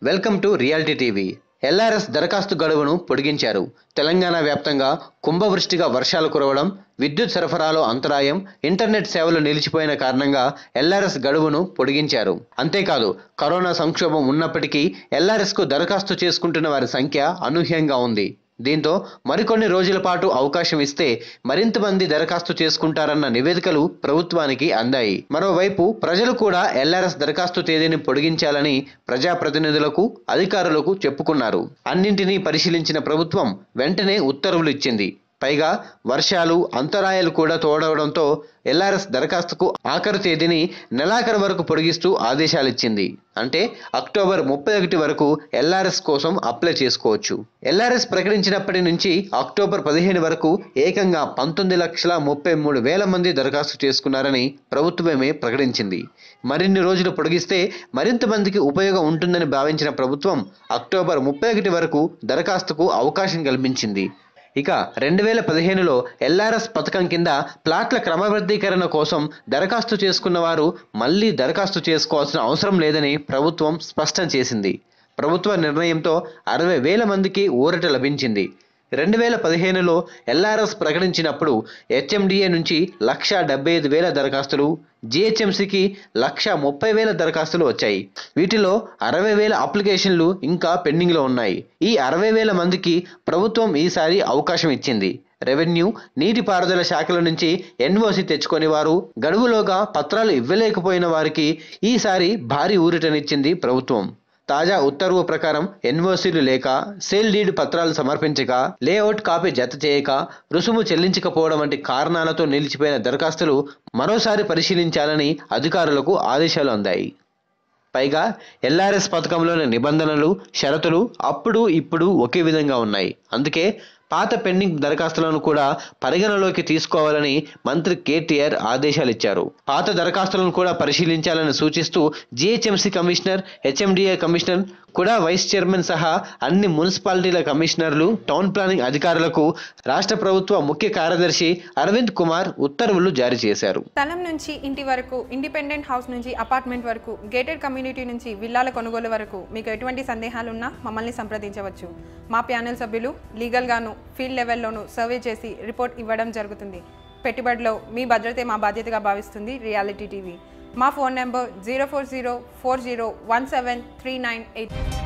welcome to reality TV LRS దరఖాస్తు గడువును పొడిగించారు తెలంగాణ వ్యాప్తంగా కుంభవృష్టిగా వర్షాలు కురవడం విద్యుత్ సరఫరాలో అంతరాయం ఇంటర్నెట్ సేవలు నిలిచిపోయిన కారణంగా ఎల్ఆర్ఎస్ గడువును పొడిగించారు అంతేకాదు కరోనా సంక్షోభం ఉన్నప్పటికీ ఎల్ఆర్ఎస్ కు దరఖాస్తు చేసుకుంటున్న వారి సంఖ్య అనూహ్యంగా ఉంది దీంతో మరికొన్ని రోజుల పాటు అవకాశం ఇస్తే మరింత మంది దరఖాస్తు చేసుకుంటారన్న నివేదికలు ప్రభుత్వానికి అందాయి మరోవైపు ప్రజలు కూడా ఎల్ఆర్ఎస్ దరఖాస్తు తేదీని పొడిగించాలని ప్రజాప్రతినిధులకు అధికారులకు చెప్పుకున్నారు అన్నింటినీ పరిశీలించిన ప్రభుత్వం వెంటనే ఉత్తర్వులు ఇచ్చింది పైగా వర్షాలు అంతరాయాలు కూడా తోడవడంతో ఎల్ఆర్ఎస్ దరఖాస్తుకు ఆఖరు తేదీని నెలాఖరు వరకు పొడిగిస్తూ ఆదేశాలిచ్చింది అంటే అక్టోబర్ ముప్పై ఒకటి వరకు ఎల్ఆర్ఎస్ కోసం అప్లై చేసుకోవచ్చు ఎల్ఆర్ఎస్ ప్రకటించినప్పటి నుంచి అక్టోబర్ పదిహేను వరకు ఏకంగా పంతొమ్మిది లక్షల ముప్పై మూడు వేల మంది దరఖాస్తు చేసుకున్నారని ప్రభుత్వమే ప్రకటించింది మరిన్ని రోజులు పొడిగిస్తే మరింత మందికి ఉపయోగం ఉంటుందని భావించిన ప్రభుత్వం అక్టోబర్ ముప్పై ఒకటి వరకు దరఖాస్తుకు అవకాశం కల్పించింది ఇక రెండు వేల పదిహేనులో ఎల్ఆర్ఎస్ పథకం కింద ప్లాట్ల క్రమబద్ధీకరణ కోసం దరఖాస్తు చేసుకున్న వారు మళ్ళీ దరఖాస్తు చేసుకోవాల్సిన అవసరం లేదని ప్రభుత్వం స్పష్టం చేసింది ప్రభుత్వ నిర్ణయంతో అరవై వేల మందికి ఊరట లభించింది రెండు వేల పదిహేనులో ఎల్ఆర్ఎస్ ప్రకటించినప్పుడు హెచ్ఎండిఏ నుంచి లక్ష డెబ్బై ఐదు వేల దరఖాస్తులు జిహెచ్ఎంసికి లక్ష ముప్పై వేల దరఖాస్తులు వచ్చాయి వీటిలో అరవై వేల అప్లికేషన్లు ఇంకా పెండింగ్లో ఉన్నాయి ఈ అరవై వేల మందికి ప్రభుత్వం ఈసారి అవకాశం ఇచ్చింది రెవెన్యూ నీటిపారుదల శాఖల నుంచి ఎన్ఓసి తెచ్చుకొని వారు గడువులోగా పత్రాలు ఇవ్వలేకపోయిన వారికి ఈసారి భారీ ఊరిటనిచ్చింది ప్రభుత్వం తాజా ఉత్తర్వు ప్రకారం ఎన్ఓసీలు లేక సేల్ డీడ్ పత్రాలు సమర్పించక లేఅవుట్ కాపీ జత చేయక రుసుము చెల్లించకపోవడం వంటి కారణాలతో నిలిచిపోయిన దరఖాస్తులు మరోసారి పరిశీలించాలని అధికారులకు ఆదేశాలు అందాయి పైగా ఎల్ఆర్ఎస్ పథకంలోని నిబంధనలు షరతులు అప్పుడు ఇప్పుడు ఒకే విధంగా ఉన్నాయి అందుకే పాత పెండింగ్ దరఖాస్తులను కూడా పరిగణలోకి తీసుకోవాలని మంత్రి కేటీఆర్ ఆదేశాలు ఇచ్చారు పాత దరఖాస్తులను కూడా పరిశీలించాలని సూచిస్తూ జిహెచ్ఎంసీ కమిషనర్ హెచ్ఎండిఏ కమిషనర్ కూడా వైస్ చైర్మన్ సహా అన్ని మున్సిపాలిటీల కమిషనర్లు టౌన్ ప్లానింగ్ అధికారులకు రాష్ట్ర ప్రభుత్వ ముఖ్య కార్యదర్శి అరవింద్ కుమార్ ఉత్తర్వులు జారీ చేశారు స్థలం నుంచి ఇంటి వరకు ఇండిపెండెంట్ హౌస్ నుంచి అపార్ట్మెంట్ వరకు గేటెడ్ కమ్యూనిటీ నుంచి విల్లాల కొనుగోలు వరకు మీకు ఎటువంటి సందేహాలున్నా మమ్మల్ని సంప్రదించవచ్చు మా ప్యానెల్ సభ్యులు లీగల్గాను ఫీల్డ్ లెవెల్లోనూ సర్వే చేసి రిపోర్ట్ ఇవ్వడం జరుగుతుంది పెట్టుబడిలో మీ భద్రతే మా బాధ్యతగా భావిస్తుంది రియాలిటీ టీవీ మా phone number zero four zero four zero one seven three nine eight